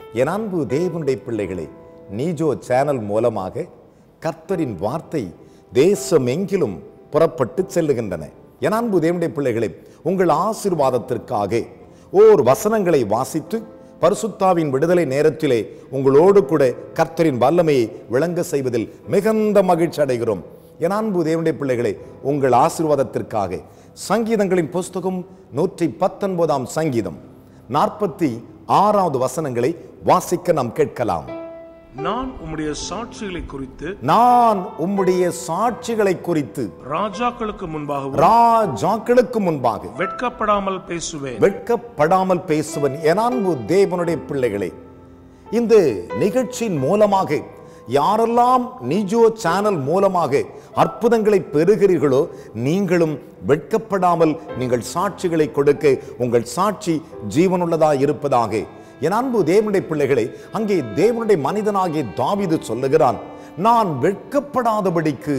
என் அன்பு தேவனுடைய பிள்ளைகளே நீஜோ சேனல் மூலமாக கர்த்தரின் வார்த்தை தேசம் எங்கிலும் புறப்பட்டு செல்லுகின்றன என் அன்பு தேவனுடைய பிள்ளைகளே உங்கள் ஆசீர்வாதத்திற்காக ஓர் வசனங்களை வாசித்து பரிசுத்தாவின் விடுதலை நேரத்திலே உங்களோடு கூட கர்த்தரின் வல்லமையை விளங்க செய்வதில் மிகுந்த மகிழ்ச்சி அடைகிறோம் என் அன்பு தேவனுடைய பிள்ளைகளே உங்கள் ஆசீர்வாதத்திற்காக சங்கீதங்களின் புஸ்தகம் நூற்றி பத்தொன்பதாம் சங்கீதம் நாற்பத்தி ஆறாவது வசனங்களை வாசிக்க நாம் கேட்கலாம் நான் உம்முடைய சாட்சிகளை குறித்து நான் உம்முடைய சாட்சிகளை குறித்து ராஜாக்களுக்கு முன்பாகவும் ராஜாக்களுக்கு முன்பாக வெட்கப்படாமல் பேசுவேன் வெட்கப்படாமல் பேசுவன் என் அன்பு தேவனுடைய பிள்ளைகளே இந்த நிகழ்ச்சியின் மூலமாக யாரெல்லாம் நிஜோ சேனல் மூலமாக அற்புதங்களை பெறுகிறீர்களோ நீங்களும் வெட்கப்படாமல் நீங்கள் சாட்சிகளை கொடுக்க உங்கள் சாட்சி ஜீவனுள்ளதாய் இருப்பதாக என் அன்பு தேவனுடைய பிள்ளைகளை அங்கே தேவனுடைய மனிதனாகிய தாவீது சொல்லுகிறான் நான் வெட்கப்படாதபடிக்கு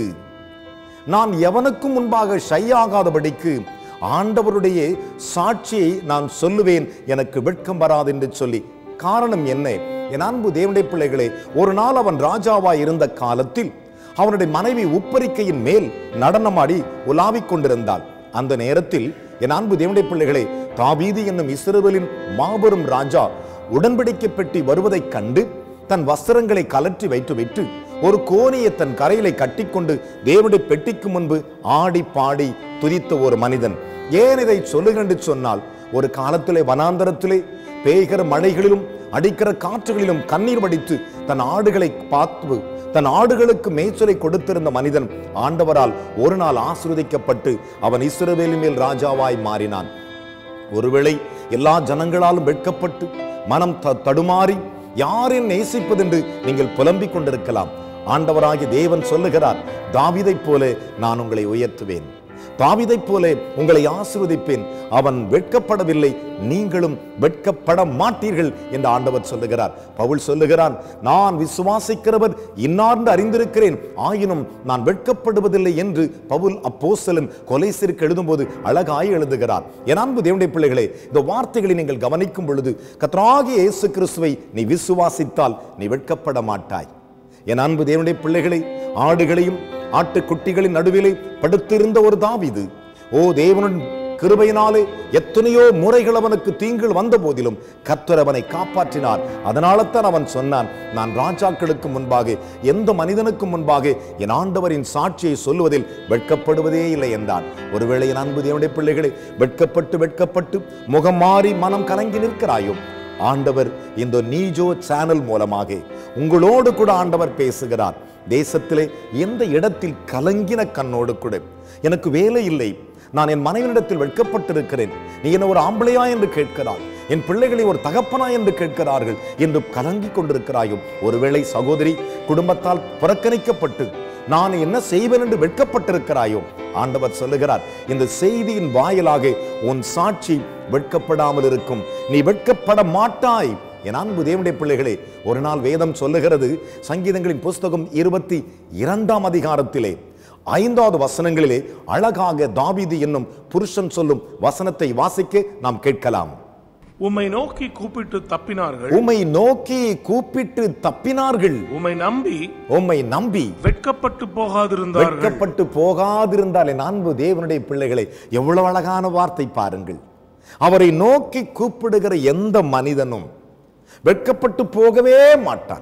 நான் எவனுக்கும் முன்பாக ஷையாகாதபடிக்கு ஆண்டவருடைய சாட்சியை நான் சொல்லுவேன் எனக்கு வெட்கம் வராது என்று சொல்லி காரணம் என்ன என் அன்பு தேவனுடைய பிள்ளைகளே ஒரு நாள் அவன் ராஜாவாய் இருந்த காலத்தில் அவனுடைய மனைவி உப்பரிக்கையின் மேல் நடனமாடி உலாவிக் கொண்டிருந்தாள் அந்த நேரத்தில் என் அன்பு தேவனுடைய பிள்ளைகளே தாவீது என்னும் இஸ்ரவேலின் மாபெரும் ராஜா உடன்படிக்கை பெட்டி வருவதைக் கண்டு தன் வஸ்திரங்களை கலற்றி வைத்துவிட்டு ஒரு கோணியை தன் கரையிலை கட்டிக்கொண்டு தேவனுடைய பெட்டிக்கு முன்பு ஆடி பாடி துதித்த ஒரு மனிதன் ஏன் இதை சொல்லுகிறேன் என்று சொன்னால் ஒரு காலத்திலே வனாந்தரத்திலே பேய்கிற மழைகளிலும் அடிக்கிற காற்றுகளிலும் கண்ணீர் வடித்து தன் ஆடுகளை பார்த்து தன் ஆடுகளுக்கு மேய்ச்சலை கொடுத்திருந்த மனிதன் ஆண்டவரால் ஒரு நாள் ஆசிர்வதிக்கப்பட்டு அவன் இஸ்ரவேலின் மேல் ராஜாவாய் மாறினான் ஒருவேளை எல்லா ஜனங்களாலும் வெட்கப்பட்டு மனம் த- தடுமாறி யாரையும் நேசிப்பதென்று நீங்கள் புலம்பிக் கொண்டிருக்கலாம் ஆண்டவராகிய தேவன் சொல்லுகிறார் தாவீதைப் போல நான் உங்களை உயர்த்துவேன் தாவீதைப் போல உங்களை ஆசிர்வதிப்பேன் அவன் வெட்கப்படவில்லை நீங்களும் வெட்கப்பட மாட்டீர்கள் என்று ஆண்டவர் சொல்லுகிறார் பவுல் சொல்லுகிறான் நான் விசுவாசிக்கிறவர் இன்னார்ந்து அறிந்திருக்கிறேன் ஆயினும் நான் வெட்கப்படுவதில்லை என்று பவுல் அப்போஸ்தலன் கொலைசிற்கு எழுதும்போது அழகாய் எழுதுகிறார் என் அன்பு தேவனுடைய பிள்ளைகளே இந்த வார்த்தைகளை நீங்கள் கவனிக்கும் பொழுது கர்த்தராகிய இயேசு கிறிஸ்துவை நீ விசுவாசித்தால் நீ வெட்கப்பட மாட்டாய் என் அன்பு தேவனுடைய பிள்ளைகளை ஆடுகளையும் ஆட்டுக்குட்டிகளின் நடுவிலே படுத்திருந்த ஒரு தாவீது ஓ தேவனின் கிருபையினாலே எத்தனையோ முறைகள் அவனுக்கு தீங்குகள் வந்த போதிலும் கர்த்தர் அவனை காப்பாற்றினார் அதனால தான் அவன் சொன்னான் நான் ராஜாக்களுக்கு முன்பாக எந்த மனிதனுக்கு முன்பாக என் ஆண்டவரின் சாட்சியை சொல்லுவதில் வெட்கப்படுவதே இல்லை என்றான் ஒருவேளை என் அன்பு தேவனுடைய பிள்ளைகளை வெட்கப்பட்டு வெட்கப்பட்டு முகம் மாறி மனம் கலங்கி நிற்கிறாயோ ஆண்டவர் இந்த நீஜோ சேனல் மூலமாக உங்களோடு கூட ஆண்டவர் பேசுகிறார் தேசத்திலே எந்த இடத்தில் கலங்கின கண்ணோடு கூட எனக்கு வேலை இல்லை நான் என் மனைவியிடத்தில் வெட்கப்பட்டிருக்கிறேன் நீ என்ன ஒரு ஆம்பளையா என்று கேட்கிறாய் என் பிள்ளைகளை ஒரு தகப்பனா என்று கேட்கிறார்கள் என்று கலங்கிக் கொண்டிருக்கிறாயும் ஒருவேளை சகோதரி குடும்பத்தால் புறக்கணிக்கப்பட்டு நான் என்ன செய்வேன் என்று வெட்கப்பட்டிருக்கிறாயோ ஆண்டவர் சொல்லுகிறார் இந்த செய்தியின் வாயிலாக உன் சாட்சி வெட்கப்படாமல் இருக்கும் நீ வெட்கப்பட மாட்டாய் என் அன்பு தேவனுடைய பிள்ளைகளே ஒரு நாள் வேதம் சொல்லுகிறது சங்கீதங்களின் புஸ்தகம் இருபத்தி இரண்டாம் அதிகாரத்திலே ஐந்தாவது வசனங்களிலே அழகாக தாவீது என்னும் புருஷன் சொல்லும் வசனத்தை வாசிக்க நாம் கேட்கலாம் உம்மை நோக்கி கூப்பிட்டு தப்பினார்கள் உம்மை நோக்கி கூப்பிட்டு தப்பினார்கள் உம்மை நம்பி உம்மை நம்பி வெட்கப்பட்டு போகாதிருந்தார்கள் வெட்கப்பட்டு போகாதிருந்தால் என் அன்பு தேவனுடைய பிள்ளைகளை எவ்வளவு அழகான வார்த்தை பாருங்கள் அவரை நோக்கி கூப்பிடுகிற எந்த மனிதனும் வெட்கப்பட்டு போகவே மாட்டான்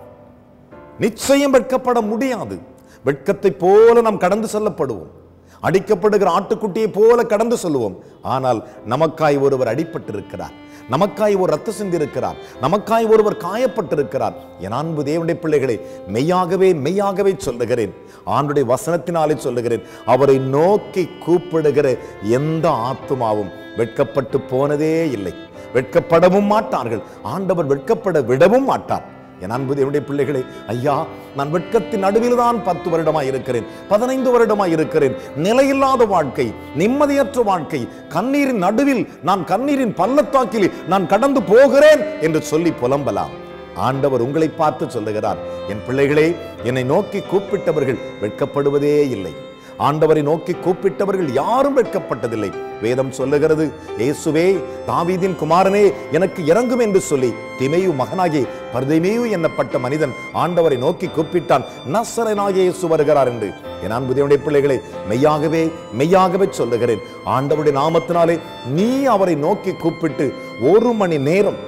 நிச்சயம் வெட்கப்பட முடியாது வெட்கத்தை போல நாம் கடந்து செல்லப்படுவோம் அடிக்கப்படுகிற ஆட்டுக்குட்டியை போல கடந்து செல்லுவோம் ஆனால் நமக்காய் ஒருவர் அடிபட்டிருக்கிறார் நமக்காய் ஒரு ரத்த சிந்திருக்கிறார் நமக்காய் ஒருவர் காயப்பட்டிருக்கிறார் என் அன்பு தேவனுடைய பிள்ளைகளை மெய்யாகவே மெய்யாகவே சொல்லுகிறேன் ஆண்டுடைய வசனத்தினாலே சொல்லுகிறேன் அவரை நோக்கி கூப்பிடுகிற எந்த ஆத்துமாவும் வெட்கப்பட்டு போனதே இல்லை வெட்கப்படவும் மாட்டார்கள் ஆண்டவர் வெட்கப்பட விடவும் மாட்டார் என் அன்பு தேவனுடைய பிள்ளைகளே ஐயா நான் வெட்கத்தின் நடுவில் தான் பத்து வருடமாய் இருக்கிறேன் பதினைந்து வருடமாய் இருக்கிறேன் நிலையில்லாத வாழ்க்கை நிம்மதியற்ற வாழ்க்கை கண்ணீரின் நடுவில் நான் கண்ணீரின் பள்ளத்தாக்கில் நான் கடந்து போகிறேன் என்று சொல்லி புலம்பலாம் ஆண்டவர் உங்களை பார்த்து சொல்லுகிறார் என் பிள்ளைகளே என்னை நோக்கி கூப்பிட்டவர்கள் வெட்கப்படுவதே இல்லை ஆண்டவரை நோக்கி கூப்பிட்டவர்கள் யாரும் வெட்கப்பட்டதில்லை வேதம் சொல்லுகிறது இயேசுவே தாவீதின் குமாரனே எனக்கு இறங்கும் என்று சொல்லி திமேயு மகனாகி பர்திமேயு என்னப்பட்ட மனிதன் ஆண்டவரை நோக்கி கூப்பிட்டான் நசரனாகிய இயேசு வருகிறார் என்று என் அன்பு தேவனுடைய பிள்ளைகளை மெய்யாகவே மெய்யாகவே சொல்லுகிறேன் ஆண்டவருடைய நாமத்தினாலே நீ அவரை நோக்கி கூப்பிட்டு ஒரு மணி நேரம்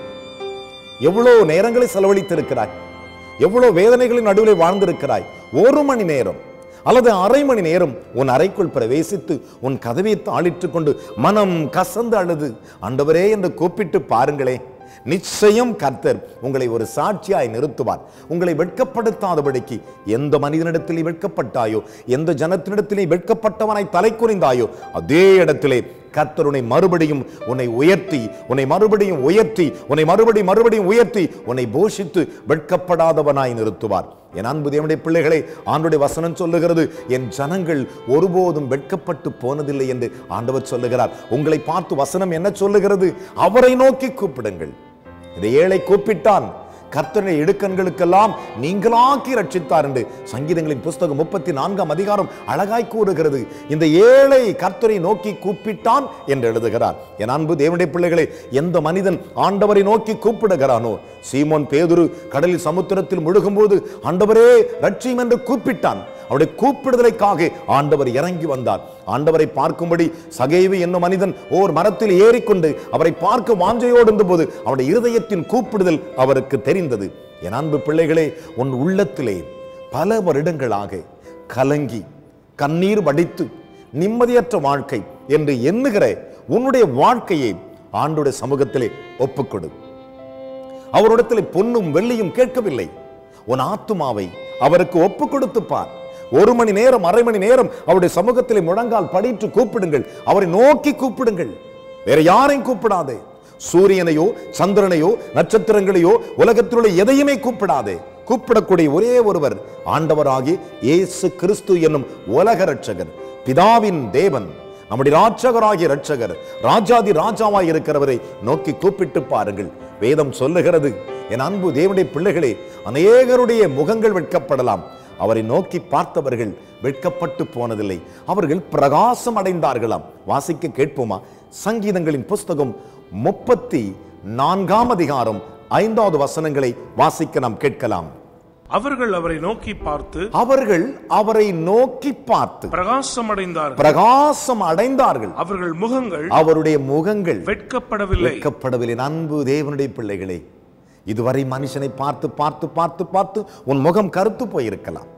எவ்வளவு நேரங்களை செலவழித்திருக்கிறாய் எவ்வளவு வேதனைகளின் நடுவிலே வாழ்ந்திருக்கிறாய் ஒரு மணி நேரம் அல்லது அரை மணி நேரம் உன் அறைக்குள் பிரவேசித்து உன் கதவை தாளிட்டுக் கொண்டு மனம் கசந்து அழுது ஆண்டவரே என்று கூப்பிட்டு பாருங்களே நிச்சயம் கர்த்தர் உங்களை ஒரு சாட்சியாய் நிறுத்துவார் உங்களை வெட்கப்படுத்தாதபடிக்கு எந்த மனிதனிடத்தில் நீ வெட்கப்பட்டாயோ எந்த ஜனத்தினிடத்தில் நீ வெட்கப்பட்டவனாய் தலை குனிந்தாயோ அதே இடத்திலே கர்த்தர் உன்னை மறுபடியும் உன்னை உயர்த்தி உன்னை மறுபடியும் உயர்த்தி உன்னை மறுபடியும் மறுபடியும் உயர்த்தி உன்னை போஷித்து வெட்கப்படாதவனாய் நிறுத்துவார் என் அன்பு தேவனுடைய பிள்ளைகளை ஆண்டுடைய வசனம் சொல்லுகிறது என் ஜனங்கள் ஒருபோதும் வெட்கப்பட்டு போனதில்லை என்று ஆண்டவர் சொல்லுகிறார் உங்களை பார்த்து வசனம் என்ன சொல்லுகிறது அவரை நோக்கி கூப்பிடுங்கள் இந்த ஏழை கூப்பிட்டான் கர்த்தருடைய இடுக்கண்களுக்கெல்லாம் நீங்களாக்கி ரட்சித்தார் என்று சங்கீதங்களின் புஸ்தகம் முப்பத்தி நான்காம் அதிகாரம் அழகாய் கூறுகிறது இந்த ஏழை கர்த்தரை நோக்கி கூப்பிட்டான் என்று எழுதுகிறார் என் அன்பு தேவனுடைய பிள்ளைகளை எந்த மனிதன் ஆண்டவரை நோக்கி கூப்பிடுகிறானோ சீமோன் பேதுரு கடலில் சமுத்திரத்தில் முழுகும்போது ஆண்டவரே ரட்சியும் என்று கூப்பிட்டான் அவருடைய கூப்பிடுதலைக்காக ஆண்டவர் இறங்கி வந்தார் ஆண்டவரை பார்க்கும்படி சகைவு என்னும் மனிதன் ஓர் மரத்தில் ஏறிக்கொண்டு அவரை பார்க்க வாஞ்சையோடு இருந்தபோது அவருடைய இருதயத்தின் கூப்பிடுதல் அவருக்கு தெரிந்தது என் அன்பு பிள்ளைகளே உன் உள்ளத்திலே பல வருடங்களாக கலங்கி கண்ணீர் வடித்து நிம்மதியற்ற வாழ்க்கை என்று எண்ணுகிற உன்னுடைய வாழ்க்கையை ஆண்டுடைய சமூகத்திலே ஒப்புக்கொடு அவரிடத்தில் பொன்னும் வெள்ளியும் கேட்கவில்லை உன் ஆத்துமாவை அவருக்கு ஒப்பு கொடுத்து பார் ஒரு மணி நேரம் அரை மணி நேரம் அவருடைய சமூகத்திலே முழங்கால் படிட்டு கூப்பிடுங்கள் அவரை நோக்கி கூப்பிடுங்கள் வேற யாரையும் கூப்பிடாதே சூரியனையோ சந்திரனையோ நட்சத்திரங்களையோ உலகத்தில் உள்ள எதையுமே கூப்பிடாதே கூப்பிடக்கூடிய ஒரே ஒருவர் ஆண்டவராகி இயேசு கிறிஸ்து என்னும் உலக ரட்சகர் பிதாவின் தேவன் நம்முடைய ராட்சகராகிய ரட்சகர் ராஜாதி ராஜாவாய் இருக்கிறவரை நோக்கி கூப்பிட்டு பாருங்கள் வேதம் சொல்லுகிறது என் அன்பு தேவனுடைய பிள்ளைகளே அநேகருடைய முகங்கள் வெட்கப்படலாம் அவரை நோக்கி பார்த்தவர்கள் வெட்கப்பட்டு போனதில்லை அவர்கள் பிரகாசம் அடைந்தார்களாம் வாசிக்க கேட்போமா சங்கீதங்களின் புஸ்தகம் முப்பத்தி நான்காம் அதிகாரம் ஐந்தாவது வசனங்களை வாசிக்க நாம் கேட்கலாம் அவர்கள் அவரை நோக்கி பார்த்து அவர்கள் அவரை நோக்கி பார்த்து பிரகாசமடைந்தார்கள் பிரகாசம் அடைந்தார்கள் அவர்கள் முகங்கள் அவருடைய முகங்கள் வெட்கப்படவில்லை வெட்கப்படவில்லை அன்பு தேவனுடைய பிள்ளைகளே இதுவரை மனுஷனை பார்த்து பார்த்து பார்த்து பார்த்து உன் முகம் கருத்து போயிருக்கலாம்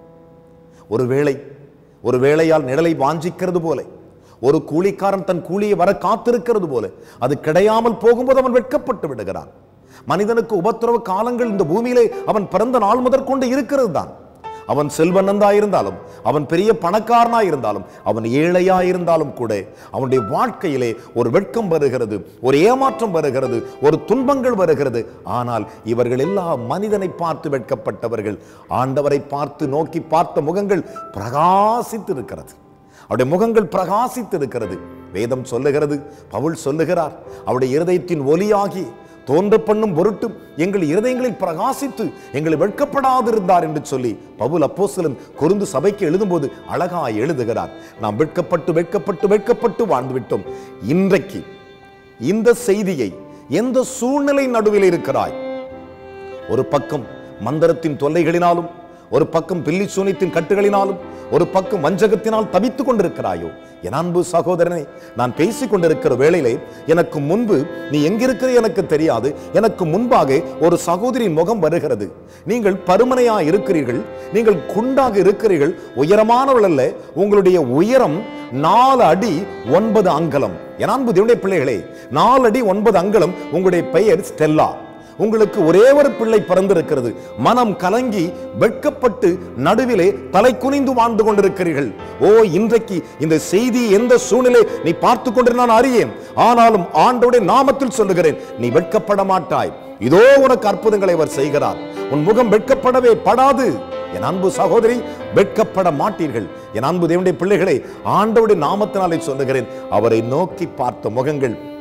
ஒரு வேளை ஒரு வேளையால் நிழலை வாஞ்சிக்கிறது போல ஒரு கூலிக்காரன் தன் கூலியை வர காத்திருக்கிறது போல அது கிடையாமல் போகும்போது அவன் வெட்கப்பட்டு விடுகிறான் மனிதனுக்கு உபத்திரவ காலங்கள் இந்த பூமியிலே அவன் பிறந்த நாள் முதற்கொண்டு இருக்கிறது தான் அவன் செல்வனந்தா இருந்தாலும் அவன் பெரிய பணக்காரனா இருந்தாலும் அவன் ஏழையா இருந்தாலும் கூட அவனுடைய வாழ்க்கையிலே ஒரு வெட்கம் வருகிறது ஒரு ஏமாற்றம் வருகிறது ஒரு துன்பங்கள் வருகிறது ஆனால் இவர்கள் எல்லா மனிதனை பார்த்து வெட்கப்பட்டவர்கள் ஆண்டவரை பார்த்து நோக்கி பார்த்த முகங்கள் பிரகாசித்து இருக்கிறது அவருடைய முகங்கள் பிரகாசித்து இருக்கிறது வேதம் சொல்லுகிறது பவுல் சொல்லுகிறார் அவருடைய இருதயத்தின் ஒலியாகி தோன்ற பண்ணும் பொருட்டு எங்கள் இருதயங்களில் பிரகாசித்து எங்களை வெட்கப்படாதிருந்தார் என்று சொல்லி பவுல் அப்போஸ்தலன் கொருந்து சபைக்கு எழுதும்போது அழகாய் எழுதுகிறார் நாம் வெட்கப்பட்டு வெட்கப்பட்டு வெட்கப்பட்டு வாழ்ந்து விட்டோம் இன்றைக்கு இந்த செய்தியை எந்த சூழ்நிலை நடுவில் இருக்கிறாய் ஒரு பக்கம் மந்திரத்தின் தொல்லைகளினாலும் ஒரு பக்கம் பில்லி சூனியத்தின் கட்டுகளினாலும் ஒரு பக்கம் வஞ்சகத்தினால் தவித்துக் கொண்டிருக்கிறாயோ என் அன்பு சகோதரனே நான் பேசிக் கொண்டிருக்கிற வேளையிலே எனக்கு முன்பு நீ எங்கிருக்கிற எனக்கு தெரியாது எனக்கு முன்பாக ஒரு சகோதரியின் முகம் வருகிறது நீங்கள் பருமனையா இருக்கிறீர்கள் நீங்கள் குண்டாக இருக்கிறீர்கள் உயரமானவள் அல்ல உங்களுடைய உயரம் நாலு அடி ஒன்பது அங்கலம் என் அன்பு தேவனுடைய பிள்ளைகளே நாலு அடி ஒன்பது அங்கலம் உங்களுடைய பெயர் ஸ்டெல்லா உங்களுக்கு ஒரே ஒரு பிள்ளை பிறந்திருக்கிறது மனம் கலங்கி வெட்கப்பட்டு நடுவிலே தலை குனிந்து வாழ்ந்து கொண்டிருக்கிறீர்கள் ஓ இன்றைக்கு இந்த செய்தி எந்த சூழ்நிலை நீ பார்த்து கொண்டு நான் அறியேன் ஆனாலும் ஆண்டோடைய நாமத்தில் சொல்லுகிறேன் நீ வெட்கப்பட மாட்டாய் இதோ உனக்கு அற்புதங்களை அவர் செய்கிறார் உன் முகம் வெட்கப்படவே படாது என் அன்பு சகோதரி வெட்கப்பட மாட்டீர்கள் என் அன்பு தேவனுடைய பிள்ளைகளை ஆண்டவருடைய நாமத்தினாலே சொல்லுகிறேன் அவரை நோக்கி பார்த்த முகங்கள்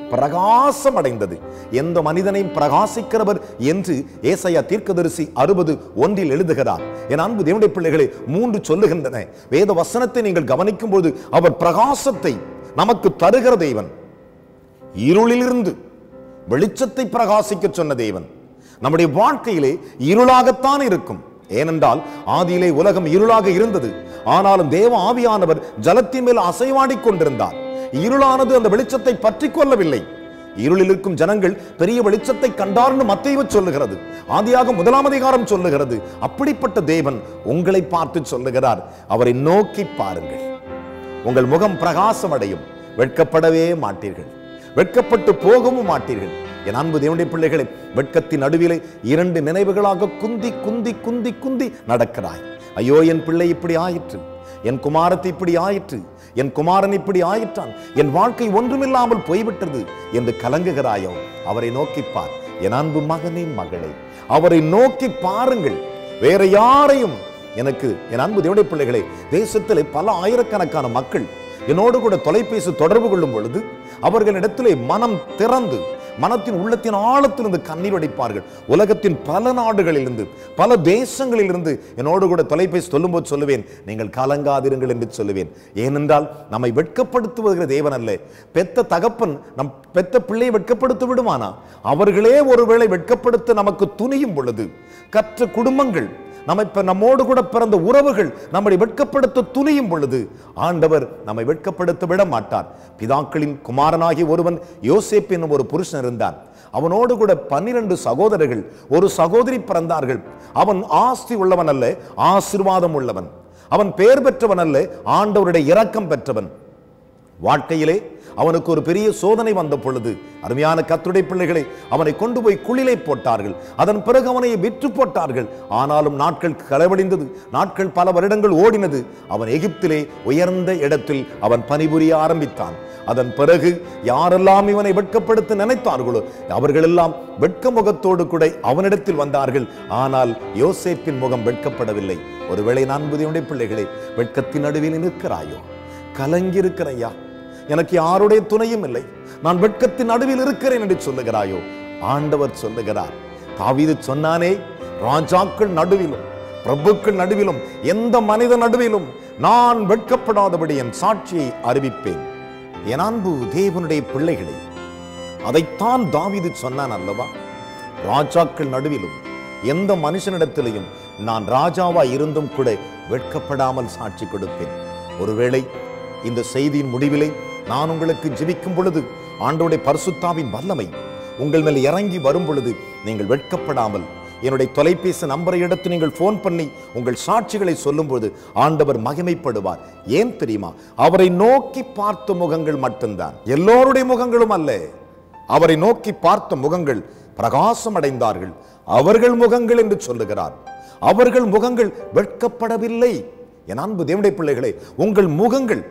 பிரகாசம் அடைந்தது எந்த மனிதனையும் பிரகாசிக்கிறவர் என்று ஏசாயா தீர்க்கதரிசி அறுபது ஒன்றில் எழுதுகிறார் என் அன்பு தேவனுடைய பிள்ளைகளை மூன்று சொல்லுகின்றன வேத வசனத்தை நீங்கள் கவனிக்கும் போது அவர் பிரகாசத்தை நமக்கு தருகிற தேவன் இருளிலிருந்து வெளிச்சத்தை பிரகாசிக்க சொன்ன தேவன் நம்முடைய வாழ்க்கையிலே இருளாகத்தான் இருக்கும் ஏனென்றால் ஆதியிலே உலகம் இருளாக இருந்தது ஆனாலும் தேவ ஆவியானவர் ஜலத்தின் மேல் அசைவாடிக் கொண்டிருந்தார் இருளானது அந்த வெளிச்சத்தை பற்றி கொள்ளவில்லை இருளில் இருக்கும் ஜனங்கள் பெரிய வெளிச்சத்தை கண்டார்னு மத்தேயு சொல்லுகிறது ஆதியாக முதலாம் அதிகாரம் சொல்லுகிறது அப்படிப்பட்ட தேவன் உங்களை பார்த்து சொல்லுகிறார் அவரை நோக்கி பாருங்கள் உங்கள் முகம் பிரகாசம் அடையும் வெட்கப்படவே மாட்டீர்கள் வெட்கப்பட்டு போகவும் மாட்டீர்கள் என் அன்பு தேவனுடைய பிள்ளைகளை வெட்கத்தின் நடுவிலே இரண்டு நினைவுகளாக குந்தி குந்தி குந்தி குந்தி நடக்கிறாய் ஐயோ என் பிள்ளை இப்படி ஆயிற்று என் குமாரத்தை இப்படி ஆயிற்று என் குமாரன் இப்படி ஆயிற்றான் என் வாழ்க்கை ஒன்றுமில்லாமல் போய்விட்டது என்று கலங்குகிறாயோ அவரை நோக்கிப்பார் என் அன்பு மகனே மகளே அவரை நோக்கி பாருங்கள் வேற யாரையும் எனக்கு என் அன்பு தேவனுடைய பிள்ளைகளே தேசத்திலே பல ஆயிரக்கணக்கான மக்கள் என்னோடு கூட தொலைபேசி தொடர்பு கொள்ளும் பொழுது அவர்களிடத்திலே மனம் திறந்து மனத்தின் உள்ளத்தின் ஆழத்திலிருந்து கண்ணீர் வடிப்பார்கள் உலகத்தின் பல நாடுகளிலிருந்து பல தேசங்களிலிருந்து என்னோடு கூட தொலைபேசி சொல்லும்போது சொல்லுவேன் நீங்கள் கலங்காதிருங்கள் என்று சொல்லுவேன் ஏனென்றால் நம்மை வெட்கப்படுத்துவகிற தேவன் அல்ல பெத்த தகப்பன் நம் பெத்த பிள்ளையை வெட்கப்படுத்த விடுமானா அவர்களே ஒருவேளை வெட்கப்படுத்த நமக்கு துணியும் பொழுது கற்ற குடும்பங்கள் நம்ம இப்ப நம்மோடு கூட பிறந்த உறவுகள் நம்மை வெட்கப்படுத்த துணியும் பொழுது ஆண்டவர் நம்மை வெட்கப்படுத்த விட மாட்டார் பிதாக்களின் குமாரனாகிய ஒருவன் யோசேப் என்னும் ஒரு புருஷன் இருந்தான் அவனோடு கூட பன்னிரண்டு சகோதரர்கள் ஒரு சகோதரி பிறந்தார்கள் அவன் ஆஸ்தி உள்ளவன் அல்ல ஆசிர்வாதம் உள்ளவன் அவன் பெயர் பெற்றவன் அல்ல ஆண்டவருடைய இரக்கம் பெற்றவன் வாழ்க்கையிலே அவனுக்கு ஒரு பெரிய சோதனை வந்த பொழுது அருமையான கத்துடை பிள்ளைகளை அவனை கொண்டு போய் குளிலை போட்டார்கள் அதன் பிறகு அவனை விற்று போட்டார்கள் ஆனாலும் நாட்கள் களவடிந்தது நாட்கள் பல வருடங்கள் ஓடினது அவன் எகிப்திலே உயர்ந்த இடத்தில் அவன் பணிபுரிய ஆரம்பித்தான் அதன் பிறகு யாரெல்லாம் இவனை வெட்கப்படுத்த நினைத்தார்களோ அவர்களெல்லாம் வெட்க முகத்தோடு கூட அவனிடத்தில் வந்தார்கள் ஆனால் யோசேப்பின் முகம் வெட்கப்படவில்லை ஒருவேளை நான் புதியுடைய பிள்ளைகளே வெட்கத்தின் நடுவில் நிற்கிறாயோ கலங்கியிருக்கிறையா எனக்கு யாருடைய துணையும் இல்லை நான் வெட்கத்தின் நடுவில் இருக்கிறேன் என்று சொல்லுகிறாயோ ஆண்டவர் சொல்லுகிறார் தாவீது சொன்னானே ராஜாக்கள் நடுவிலும் பிரபுக்கள் நடுவிலும் எந்த மனித நடுவிலும் நான் வெட்கப்படாதபடி என் சாட்சியை அறிவிப்பேன் என் அன்பு தேவனுடைய பிள்ளைகளே அதைத்தான் தாவீது சொன்னான் அல்லவா ராஜாக்கள் நடுவிலும் எந்த மனுஷனிடத்திலையும் நான் ராஜாவா இருந்தும் கூட வெட்கப்படாமல் சாட்சி கொடுப்பேன் ஒருவேளை இந்த செய்தியின் முடிவிலே நான் உங்களுக்கு ஜெபிக்கும் பொழுது ஆண்டோடைய பரிசுத்தாவின் வல்லமை உங்கள் மேல் இறங்கி வரும் பொழுது நீங்கள் வெட்கப்படாமல் என்னுடைய தொலைபேசி நம்பரை எடுத்து நீங்கள் ஃபோன் பண்ணி உங்கள் சாட்சிகளை சொல்லும்போது ஆண்டவர் மகிமைப்படுவார் ஏன் தெரியுமா அவரை நோக்கி பார்த்த முகங்கள் மட்டும்தான் எல்லோருடைய முகங்களும் அல்ல அவரை நோக்கி பார்த்த முகங்கள் பிரகாசம் அடைந்தார்கள் அவர்கள் முகங்கள் என்று சொல்லுகிறார் அவர்கள் முகங்கள் வெட்கப்படவில்லை என் அன்பு தேவனுடைய பிள்ளைகளே உங்கள் முகங்கள்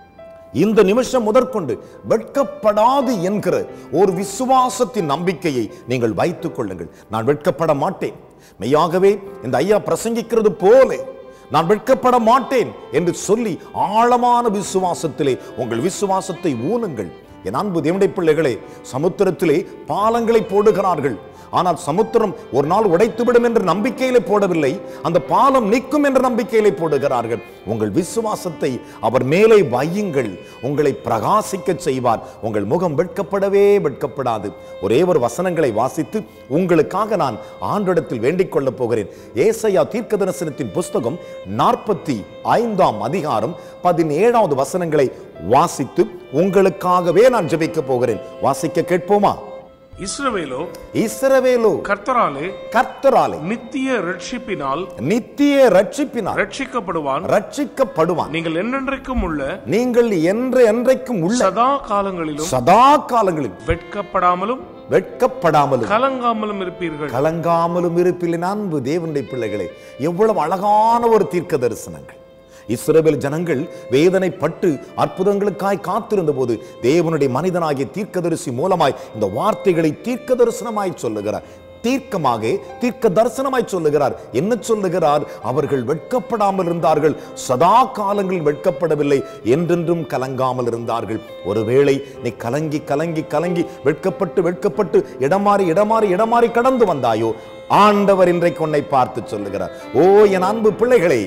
இந்த நிமிஷம் முதற்கொண்டு வெட்கப்படாது என்கிற ஒரு விசுவாசத்தின் நம்பிக்கையை நீங்கள் வைத்துக் கொள்ளுங்கள் நான் வெட்கப்பட மாட்டேன் மெய்யாகவே இந்த ஐயா பிரசங்கிக்கிறது போல நான் வெட்கப்பட மாட்டேன் என்று சொல்லி ஆழமான விசுவாசத்திலே உங்கள் விசுவாசத்தை ஊனுங்கள் என் அன்பு தேவனுடைய பிள்ளைகளே சமுத்திரத்திலே பாலங்களை போடுகிறார்கள் ஆனால் சமுத்திரம் ஒரு நாள் உடைத்துவிடும் என்ற நம்பிக்கையிலே போடவில்லை அந்த பாலம் நிற்கும் என்ற நம்பிக்கையிலே போடுகிறார்கள் உங்கள் விசுவாசத்தை அவர் மேலே வையுங்கள் உங்களை பிரகாசிக்க செய்வார் உங்கள் முகம் வெட்கப்படவே வெட்கப்படாது ஒரே ஒரு வசனங்களை வாசித்து உங்களுக்காக நான் ஆண்டிடத்தில் வேண்டிக் கொள்ளப் போகிறேன் ஏசையா தீர்க்க தரிசனத்தின் புஸ்தகம் நாற்பத்தி ஐந்தாம் அதிகாரம் பதினேழாவது வசனங்களை வாசித்து உங்களுக்காகவே நான் ஜெபிக்க போகிறேன் வாசிக்க கேட்போமா இஸ்ரவேலோ இஸ்ரவேலோ கர்த்தராலே கர்த்தராலே நித்திய ரட்சிப்பினால் நித்திய ரட்சிப்பினார் ரட்சிக்கப்படுவான் ரட்சிக்கப்படுவான் நீங்கள் என்னென்றைக்கும் உள்ள நீங்கள் என்று என்றைக்கும் உள்ள சதா காலங்களிலும் சதா காலங்களில் வெட்கப்படாமலும் வெட்கப்படாமலும் கலங்காமலும் இருப்பீர்கள் கலங்காமலும் இருப்பில் அன்பு தேவனுடைய பிள்ளைகளே எவ்வளவு அழகான ஒரு தீர்க்க தரிசனங்கள் இஸ்ரவேல் ஜனங்கள் வேதனைப்பட்டு அற்புதங்களுக்காய் காத்திருந்த போது தேவனுடைய மனிதனாகிய தீர்க்கதரிசி மூலமாய் இந்த வார்த்தைகளை தீர்க்க தரிசனமாய் சொல்லுகிறார் தீர்க்கமாக தீர்க்க தரிசனமாய் சொல்லுகிறார் என்ன சொல்லுகிறார் அவர்கள் வெட்கப்படாமல் இருந்தார்கள் சதா காலங்களில் வெட்கப்படவில்லை என்றென்றும் கலங்காமல் இருந்தார்கள் ஒருவேளை நீ கலங்கி கலங்கி கலங்கி வெட்கப்பட்டு வெட்கப்பட்டு இடமாறி இடமாறி இடமாறி கடந்து வந்தாயோ ஆண்டவர் இன்றைக்கு உன்னை பார்த்து சொல்லுகிறார் ஓ என் அன்பு பிள்ளைகளே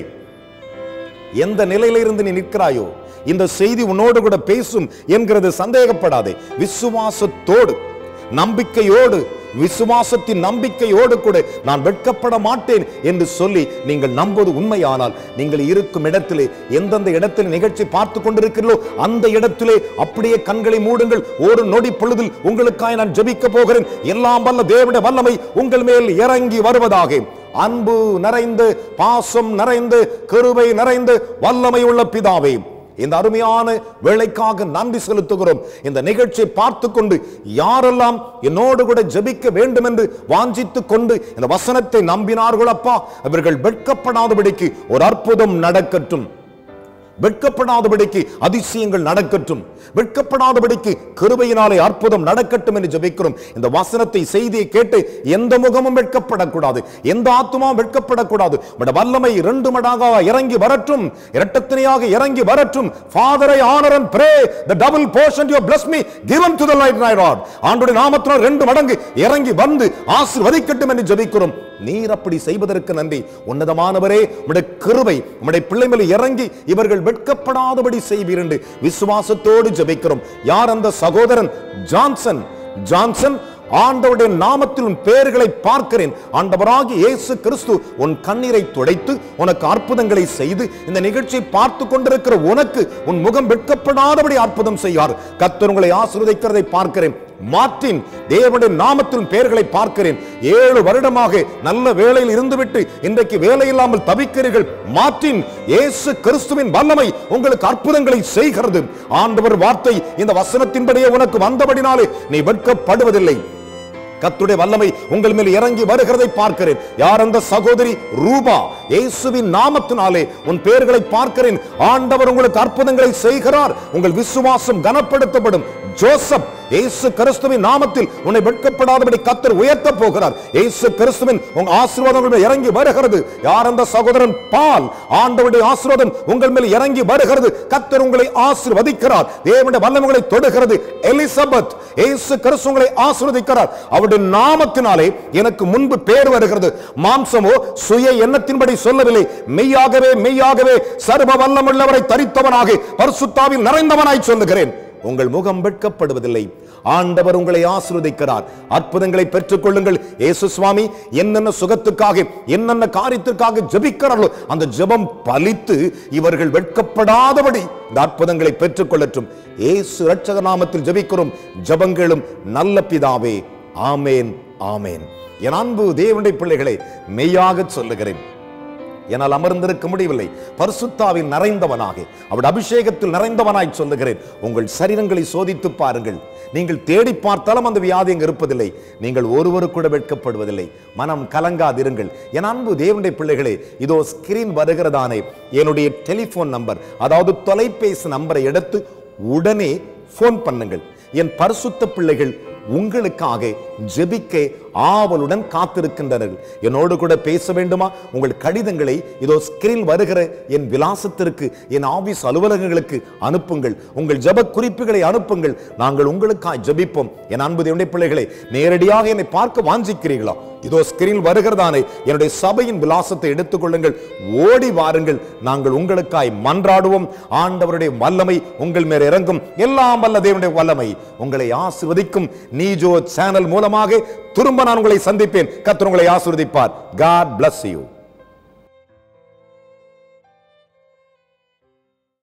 எந்த நிலையில இருந்து நீ நிற்கிறாயோ இந்த செய்தி உன்னோடு கூட பேசும் என்கிறது சந்தேகப்படாதே விசுவாசத்தோடு நம்பிக்கையோடு விசுவாசத்தின் நம்பிக்கையோடு கூட நான் வெட்கப்பட மாட்டேன் என்று சொல்லி நீங்கள் நம்புவது உண்மையானால் நீங்கள் இருக்கும் இடத்திலே எந்தெந்த இடத்தில் நிகழ்ச்சி பார்த்து கொண்டிருக்கிறீர்களோ அந்த இடத்திலே அப்படியே கண்களை மூடுங்கள் ஒரு நொடி பொழுதில் உங்களுக்காய் நான் ஜெபிக்க போகிறேன் எல்லாம் வல்ல தேவனுடைய வல்லமை உங்கள் மேல் இறங்கி வருவதாக அன்பு நிறைந்து பாசம் நிறைந்து கிருபை நிறைந்து வல்லமை உள்ள பிதாவே இந்த அருமையான வேலைக்காக நன்றி செலுத்துகிறோம் இந்த நிகழ்ச்சியை பார்த்து கொண்டு யாரெல்லாம் என்னோடு கூட ஜெபிக்க வேண்டும் என்று வாஞ்சித்துக் கொண்டு இந்த வசனத்தை நம்பினார்கள் அப்பா அவர்கள் வெட்கப்படாதபடிக்கு ஒரு அற்புதம் நடக்கட்டும் வெட்கப்படாதபடிக்கு அதிசயங்கள் நடக்கட்டும் வெட்கப்படாதபடிக்கு கிருபையினாலே அற்புதம் நடக்கட்டும் என்று ஜெபிக்கிறோம் இந்த வசனத்தை செய்தியை கேட்டு எந்த முகமும் வெட்கப்படக்கூடாது எந்த ஆத்துமாவும் வெட்கப்படக்கூடாது உம்முடைய வல்லமை இரண்டு மடாக இறங்கி வரட்டும் இரட்டத்தினையாக இறங்கி வரட்டும் ஃபாதரை honour and pray the double portion you bless me given to the light my lord ஆண்டுடைய நாமத்தினால் ரெண்டு மடங்கு இறங்கி வந்து ஆசீர்வதிக்கட்டும் என்று ஜெபிக்கிறோம் நீர் அப்படி செய்வதற்கு நன்றி உன்னதமானவரே உம்முடைய கிருபை உம்முடைய பிள்ளை மேல் இறங்கி இவர்கள் வெட்கப்படாதபடி செய்வீர் என்று விசுவாசத்தோடு ஜெபிக்கிறோம் யார் அந்த சகோதரன் ஜான்சன் ஜான்சன் ஆண்டவருடைய நாமத்தில் உன் பெயர்களை பார்க்கிறேன் ஆண்டவராகி இயேசு கிறிஸ்து உன் கண்ணீரை துடைத்து உனக்கு அற்புதங்களை செய்து இந்த நிகழ்ச்சியை பார்த்து கொண்டிருக்கிற உனக்கு உன் முகம் வெட்கப்படாதபடி அற்புதம் செய்யார் கர்த்தர் உங்களை ஆசீர்வதிக்கிறதை பார்க்கிறேன் மார்ட்டின் தேவனுடைய நாமத்தில் பெயர்களை பார்க்கிறேன் ஏழு வருடமாக நல்ல வேலையில் இருந்துவிட்டு இன்றைக்கு வேலை இல்லாமல் தவிக்கிறீர்கள் மார்ட்டின் இயேசு கிறிஸ்துவின் வல்லமை உங்களுக்கு அற்புதங்களை செய்கிறது ஆண்டவர் வார்த்தை இந்த வசனத்தின்படியே உனக்கு வந்தபடினாலே நீ வெட்கப்படுவதில்லை கத்துடைய வல்லமை உங்கள் மேல் இறங்கி வருகிறதை பார்க்கிறேன் யார் அந்த சகோதரி ரூபா இயேசுவின் நாமத்தினாலே உன் பெயர்களை பார்க்கிறேன் ஆண்டவர் உங்களுக்கு அற்புதங்களை செய்கிறார் உங்கள் விசுவாசம் கனப்படுத்தப்படும் ஜோசப் இயேசு கிறிஸ்துவின் நாமத்தில் உன்னை வெட்கப்படாதபடி கத்தர் உயர்த்த போகிறார் இயேசு கிறிஸ்துவின் உங்க ஆசீர்வாதங்கள் இறங்கி வருகிறது யார் அந்த சகோதரன் பால் ஆண்டவருடைய ஆசீர்வாதம் உங்கள் மேல் இறங்கி வருகிறது கத்தர் உங்களை ஆசீர்வதிக்கிறார் தேவனுடைய வல்லமைகளை தொடுகிறது எலிசபெத் இயேசு கிறிஸ்து உங்களை ஆசீர்வதிக்கிறார் அவருடைய நாமத்தினாலே எனக்கு முன்பு பேர் வருகிறது மாம்சமோ சுய எண்ணத்தின்படி சொல்லவில்லை மெய்யாகவே மெய்யாகவே சர்வ வல்லமுள்ளவரை தரித்தவனாக பரிசுத்தாவில் நிறைந்தவனாய் சொல்லுகிறேன் உங்கள் முகம் வெட்கப்படுவதில்லை ஆண்டவர் உங்களை ஆசீர்வதிக்கிறார் அற்புதங்களை பெற்றுக் கொள்ளுங்கள் இயேசு சுவாமி என்னென்ன சுகத்துக்காக என்னென்ன காரியத்திற்காக ஜெபிக்கிறார்களோ அந்த ஜெபம் பலித்து இவர்கள் வெட்கப்படாதபடி இந்த அற்புதங்களை பெற்றுக் கொள்ளட்டும் இயேசு இரட்சக நாமத்தில் ஜெபிக்கிறோம் ஜெபங்களும் நல்ல பிதாவே ஆமேன் ஆமேன் என் அன்பு தேவனுடைய பிள்ளைகளை மெய்யாக சொல்லுகிறேன் என்னால் அமர்ந்திருக்க முடியவில்லை பரிசுத்தாவில் நிறைந்தவனாக அவருடைய அபிஷேகத்தில் நிறைந்தவனாய் சொல்லுகிறேன் உங்கள் சரீரங்களை சோதித்து பாருங்கள் நீங்கள் தேடி பார்த்தாலும் அந்த வியாதி அங்கு இருப்பதில்லை நீங்கள் ஒருவரு கூட வெட்கப்படுவதில்லை மனம் கலங்காதிருங்கள் என் அன்பு தேவனுடைய பிள்ளைகளே இதோ ஸ்கிரீன் வருகிறதானே என்னுடைய டெலிபோன் நம்பர் அதாவது தொலைபேசி நம்பரை எடுத்து உடனே ஃபோன் பண்ணுங்கள் என் பரிசுத்த பிள்ளைகள் உங்களுக்காக ஜெபிக்க ஆவலுடன் காத்திருக்கின்றனர் என்னோடு கூட பேச வேண்டுமா உங்கள் கடிதங்களை இதோ ஸ்கிரீன் வருகிற என் விலாசத்திற்கு என் ஆபீஸ் அலுவலகங்களுக்கு அனுப்புங்கள் உங்கள் ஜெப குறிப்புகளை அனுப்புங்கள் நாங்கள் உங்களுக்காக ஜெபிப்போம் என் அன்பு தேவனுடைய பிள்ளைகளை நேரடியாக என்னை பார்க்க வாஞ்சிக்கிறீர்களா இதோ ஸ்கிரீன் வருகிறதானே என்னுடைய சபையின் விலாசத்தை எடுத்துக்கொள்ளுங்கள் ஓடி வாருங்கள் நாங்கள் உங்களுக்காய் மன்றாடுவோம் ஆண்டவருடைய வல்லமை உங்கள் மேல் இறங்கும் எல்லாம் வல்ல தேவனுடைய வல்லமை உங்களை ஆசிர்வதிக்கும் நீஜோ சேனல் மூலமாக திரும்ப நான் உங்களை சந்திப்பேன் கர்த்தர் உங்களை ஆசீர்வதிப்பார் காட் bless you